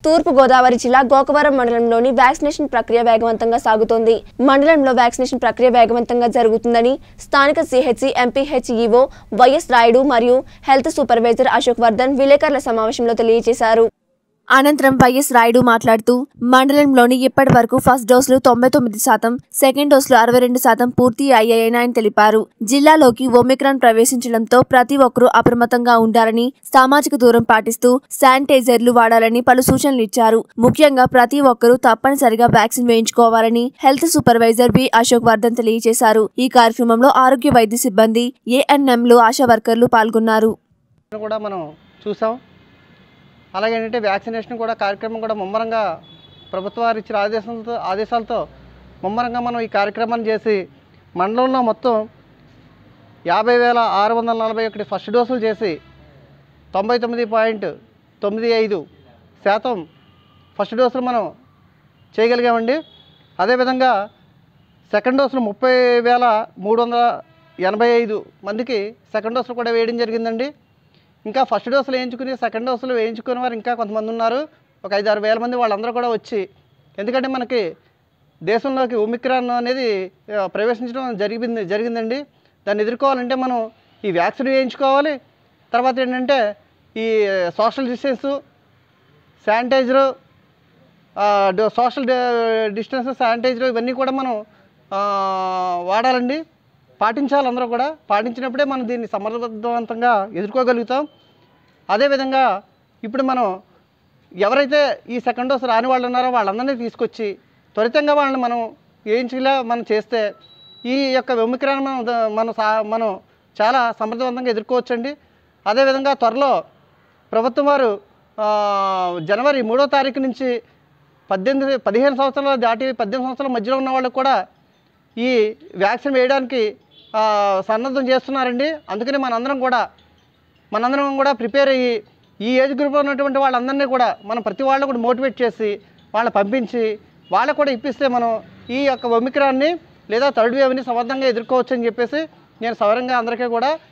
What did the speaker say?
తూర్పు గోదావరి జిల్లా గోకవరం మండలంలోని వ్యాక్సినేషన్ ప్రక్రియ వేగవంతంగా సాగుతోంది మండలంలో వ్యాక్సినేషన్ ప్రక్రియ వేగవంతంగా జరుగుతుందని స్థానిక సిహెచ్సి ఎంపీహెచ్ఈఓ వైఎస్ రాయుడు మరియు హెల్త్ సూపర్వైజర్ అశోక్ వర్ధన్ విలేకరుల సమావేశంలో తెలియజేశారు అనంతరం వైఎస్ రాయుడు మాట్లాడుతూ మండలంలోని ఇప్పటి వరకు ఫస్ట్ డోసులు తొంభై తొమ్మిది శాతం సెకండ్ డోసులు అరవై రెండు శాతం పూర్తి అయ్యాయని ఆయన తెలిపారు జిల్లాలోకి ఒమిక్రాన్ ప్రవేశించడంతో ప్రతి ఒక్కరూ అప్రమత్తంగా ఉండాలని సామాజిక దూరం పాటిస్తూ శానిటైజర్లు వాడాలని పలు సూచనలు ఇచ్చారు ముఖ్యంగా ప్రతి ఒక్కరూ తప్పనిసరిగా వ్యాక్సిన్ వేయించుకోవాలని health supervisor B Ashok Vardhan తెలియజేశారు ఈ కార్యక్రమంలో ఆరోగ్య వైద్య సిబ్బంది ఏఎన్ఎంలు ఆశా వర్కర్లు పాల్గొన్నారు కూడా మనం చూసాం అలాగే ఏంటంటే వ్యాక్సినేషన్ కూడా కార్యక్రమం కూడా ముమ్మరంగా ప్రభుత్వ వారు ఇచ్చిన ఆదేశాలతో ఆదేశాలతో ముమ్మరంగా మనం ఈ కార్యక్రమాన్ని చేసి మండలంలో మొత్తం యాభై వేల ఆరు వందల నలభై ఒకటి ఫస్ట్ డోసులు చేసి తొంభై తొమ్మిది పాయింట్ తొమ్మిది ఐదు శాతం ఫస్ట్ డోసులు మనం చేయగలిగామండి అదేవిధంగా సెకండ్ డోసులు ముప్పై వేల మూడు వందల ఎనభై ఐదు మందికి సెకండ్ డోసులు కూడా వేయడం జరిగిందండి ఇంకా ఫస్ట్ డోసులు వేయించుకుని సెకండ్ డోసులు వేయించుకునే వారు ఇంకా కొంతమంది ఉన్నారు ఒక ఐదు ఆరు వేల మంది వాళ్ళందరూ కూడా వచ్చి ఎందుకంటే మనకి దేశంలోకి ఒమిక్రాన్ అనేది ఆ, ప్రవేశించడం జరిగింది జరిగిందండి దాన్ని ఎదుర్కోవాలంటే మనం ఈ వ్యాక్సిన్ వేయించుకోవాలి తర్వాత ఏంటంటే ఈ సోషల్ డిస్టెన్సు శానిటైజరు ఆ, డ- సోషల్ డ- డిస్టెన్స్ శానిటైజర్ ఇవన్నీ కూడా మనం ఆ, వాడాలండి పాటించాలి అందరూ కూడా పాటించినప్పుడే మనం దీన్ని సమర్థవంతంగా ఎదుర్కోగలుగుతాం అదేవిధంగా ఇప్పుడు మనం ఎవరైతే ఈ సెకండ్ డోస్ రాని వాళ్ళు ఉన్నారో వాళ్ళందరినీ తీసుకొచ్చి త్వరితంగా వాళ్ళని మనం వేయించేలా మనం చేస్తే ఈ యొక్క విముక్రాన్ని మనం ద- మనం సా మనం చాలా సమర్థవంతంగా ఎదుర్కోవచ్చండి అదేవిధంగా త్వరలో ప్రభుత్వం వారు ఆ, జనవరి మూడో తారీఖు నుంచి పద్దెనిమిది పదిహేను సంవత్సరాలు దాటి పద్దెనిమిది సంవత్సరాల మధ్యలో ఉన్న వాళ్ళకు కూడా ఈ వ్యాక్సిన్ వేయడానికి ఆ, సన్నద్ధం చేస్తున్నారండి అందుకని మనందరం కూడా మనందరం కూడా ప్రిపేర్ అయ్యి ఈ ఏజ్ గ్రూప్లో ఉన్నటువంటి వాళ్ళందరినీ కూడా మనం ప్రతి వాళ్ళని కూడా మోటివేట్ చేసి వాళ్ళని పంపించి వాళ్ళకు కూడా ఇప్పిస్తే మనం ఈ యొక్క ఒమిక్రాన్ని లేదా థర్డ్ వేవ్ని సమర్థంగా ఎదుర్కోవచ్చు అని చెప్పేసి నేను సవరంగా అందరికీ కూడా